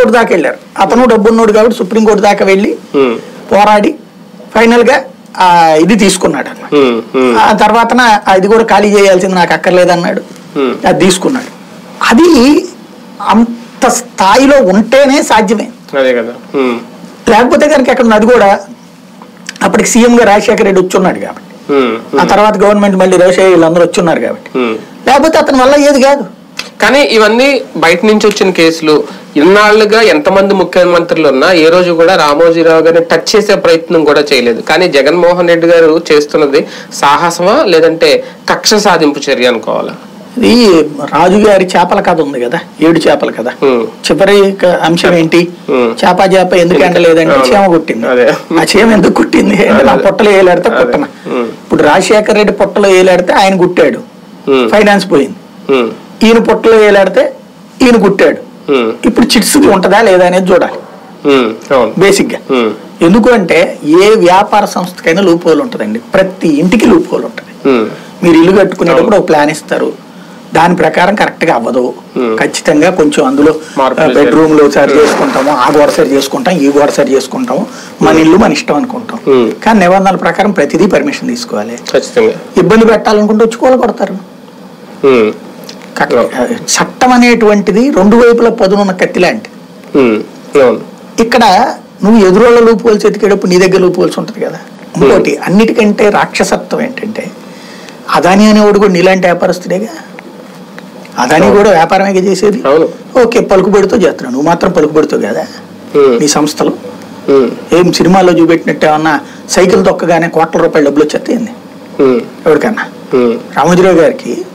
Supreme court దాకా వెళ్ళారు అతను డబ్బున్నోడు కాబట్టి సుప్రీంకోర్టు దాకా వెళ్ళి ఉమ్, పోరాడి ఫైనల్ గా ఆ ఇది తీసుకున్నాడు అన్నమాట ఉమ్, ఉమ్, ఆ తర్వాత అది కూడా ఖాళీ చేయాల్సింది నాకు అక్కర్లేదన్నాడు Hmm. అది తీసుకున్నాడు అది అంత స్థాయిలో ఉంటేనే సాధ్యమే అదే కదా ఉమ్, లేకపోతే కనుక అక్కడ ఉన్నది కూడా అప్పటికి సీఎం గా రాజశేఖర రెడ్డి వచ్చున్నాడు కాబట్టి ఉమ్, ఆ తర్వాత గవర్నమెంట్ మళ్ళీ రాజశేఖర వీళ్ళందరూ వచ్చున్నారు కాబట్టి ఉమ్. లేకపోతే అతని వల్ల ఏది కాదు కానీ ఇవన్నీ బయట నుంచి వచ్చిన కేసులు ఇన్నాళ్లుగా ఎంతమంది ముఖ్యమంత్రులు ఉన్నా ఏ రోజు కూడా రామోజీరావు గారిని టచ్ చేసే ప్రయత్నం కూడా చేయలేదు కానీ జగన్మోహన్ రెడ్డి గారు చేస్తున్నది సాహసమా లేదంటే కక్ష సాధింపు చర్య అనుకోవాలా ఇది రాజుగారి చేపల కథ ఉంది కదా ఏడు చేపల కథ ఉమ్, చివరి క- అంశం ఏంటి Hmm. చేప చేప ఎందుకు ఎండలేదంటే అవును. చీమ కుట్టింది అదే. ఆ చీమ ఎందుకు కుట్టింది అంటే నా పొట్టలో ఏలాడితే పుట్టన Hmm. ఇప్పుడు రాజశేఖర రెడ్డి పొట్టలో ఏలాడితే ఆయన కుట్టాడు ఉమ్, ఫైనాన్స్ పోయింది ఉమ్, ఈయన పొట్టలో ఏలాడితే ఈయన కుట్టాడు ఉమ్, ఇప్పుడు చిట్స్ ఉంటుందా లేదా అనేది చూడాలి ఉమ్, అవును బేసిక్ గా ఉమ్, ఎందుకు అంటే ఏ వ్యాపార సంస్థకైనా లూప్ హోల్ ఉంటుందండి ప్రతి ఇంటికి లూప్ హోల్ ఉంటుంది ఉమ్, మీరు ఇల్లు కట్టుకునేటప్పుడు ఒక ప్లాన్ ఇస్తారు దాని ప్రకారం కరెక్ట్ గా అవ్వదు Hmm. ఖచ్చితంగా కొంచెం అందులో మార్పులు బెడ్రూమ్ లో సరి చేసుకుంటాము ఆ గోడ సరి చేసుకుంటాం ఈ గోడ సరి చేసుకుంటాము మన ఇల్లు మన ఇష్టం అనుకుంటాం Hmm. కానీ నిబంధనల ప్రకారం ప్రతిదీ పర్మిషన్ తీసుకోవాలి ఖచ్చితంగా ఇబ్బంది పెట్టాలనుకుంటే వచ్చి కూల కొడతారు ఉమ్, కట్- Yeah. చట్టం అనేటువంటిది రెండు వైపుల పదునున్న కత్తి లాంటిది ఉమ్, అవును ఇక్కడ నువ్వు ఎదురోళ్ళ లూపోల్సి ఎతికేటప్పుడు నీ దగ్గర లూపోల్సి ఉంటుంది కదా ఇంకోటి అన్నిటికంటే రాక్షసత్వం ఏంటంటే అదాని అనేవాడు కూడా నీలాంటి వ్యాపారస్తుడేగా అదాని కూడా వ్యాపారమే చేసేది అవును ఓకే పలుకుబడితో చేస్తున్నావు నువ్వు మాత్రం పలుకుబడితో కదా ఉమ్, నీ సంస్థలు ఉమ్, ఏం సినిమాలో చూపెట్టినట్టు ఏమన్నా సైకిల్ తొక్కగానే కోట్ల రూపాయల డబ్బులు వచ్చేస్తాయి ఉమ్, ఎవరికన్నా ఉమ్, రామోజీరావు గారికి